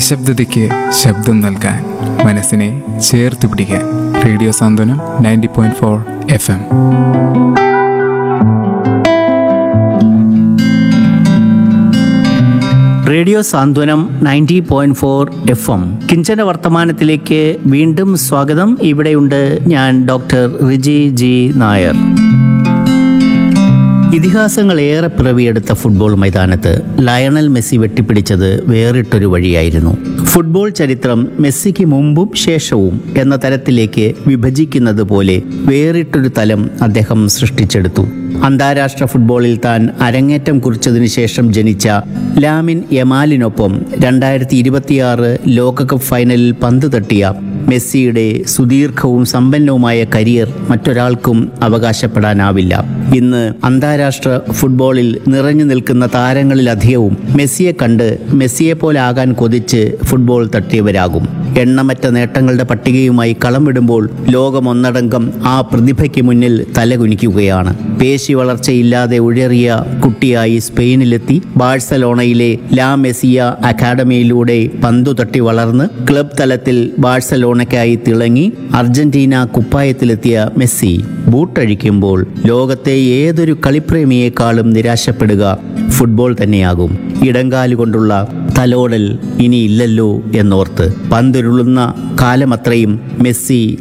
നിശബ്ദതയ്ക്ക് ശബ്ദം നൽകാൻ മനസ്സിനെ ചേർത്ത് പിടിക്കാൻ radio Santhwanam ninety point four F M radio Santhwanam ninety point four F M കിഞ്ചന വർത്തമാനത്തിലേക്ക് വീണ്ടും സ്വാഗതം ഇവിടെയുണ്ട് ഞാൻ ഡോക്ടർ റിജി ജി നായർ ഇതിഹാസങ്ങൾ ഏറെ പിറവിയെടുത്ത ഫുട്ബോൾ മൈതാനത്ത് ലയണൽ മെസ്സി വെട്ടിപ്പിടിച്ചത് വേറിട്ടൊരു വഴിയായിരുന്നു ഫുട്ബോൾ ചരിത്രം മെസ്സിക്ക് മുമ്പും ശേഷവും എന്ന തരത്തിലേക്ക് വിഭജിക്കുന്നത് പോലെ വേറിട്ടൊരു തലം അദ്ദേഹം സൃഷ്ടിച്ചെടുത്തു അന്താരാഷ്ട്ര ഫുട്ബോളിൽ താൻ അരങ്ങേറ്റം കുറിച്ചതിനു ശേഷം ജനിച്ച ലാമിൻ യമാലിനൊപ്പം രണ്ടായിരത്തി ഇരുപത്തിയാറ് ലോകകപ്പ് ഫൈനലിൽ പന്ത് തട്ടിയ മെസ്സിയുടെ സുദീർഘവും സമ്പന്നവുമായ കരിയർ മറ്റൊരാൾക്കും അവകാശപ്പെടാനാവില്ല ഇന്ന് അന്താരാഷ്ട്ര ഫുട്ബോളിൽ നിറഞ്ഞു നിൽക്കുന്ന താരങ്ങളിലധികവും മെസ്സിയെ കണ്ട് മെസ്സിയെ പോലെ ആകാൻ കൊതിച്ച് ഫുട്ബോൾ തട്ടിയവരാകും എണ്ണമറ്റ നേട്ടങ്ങളുടെ പട്ടികയുമായി കളം വിടുമ്പോൾ ലോകമൊന്നടങ്കം ആ പ്രതിഭയ്ക്ക് മുന്നിൽ തലകുനിക്കുകയാണ് പേശി വളർച്ചയില്ലാതെ ഉഴറിയ കുട്ടിയായി സ്പെയിനിലെത്തി ബാഴ്സലോണയിലെ ലാ മെസ്സിയ അക്കാഡമിയിലൂടെ പന്തു തട്ടി വളർന്ന് ക്ലബ് തലത്തിൽ ബാഴ്സലോണയ്ക്കായി തിളങ്ങി അർജന്റീന കുപ്പായത്തിലെത്തിയ മെസ്സി ബൂട്ടഴിക്കുമ്പോൾ ലോകത്തെ ഏതൊരു കളിപ്രേമിയെക്കാളും നിരാശപ്പെടുക ഫുട്ബോൾ തന്നെയാകും ഇടങ്കാലുകൊണ്ടുള്ള തലോടൽ ഇനിയില്ലല്ലോ എന്നോർത്ത് പന്തുരുളുന്ന കാലമത്രയും മെസ്സി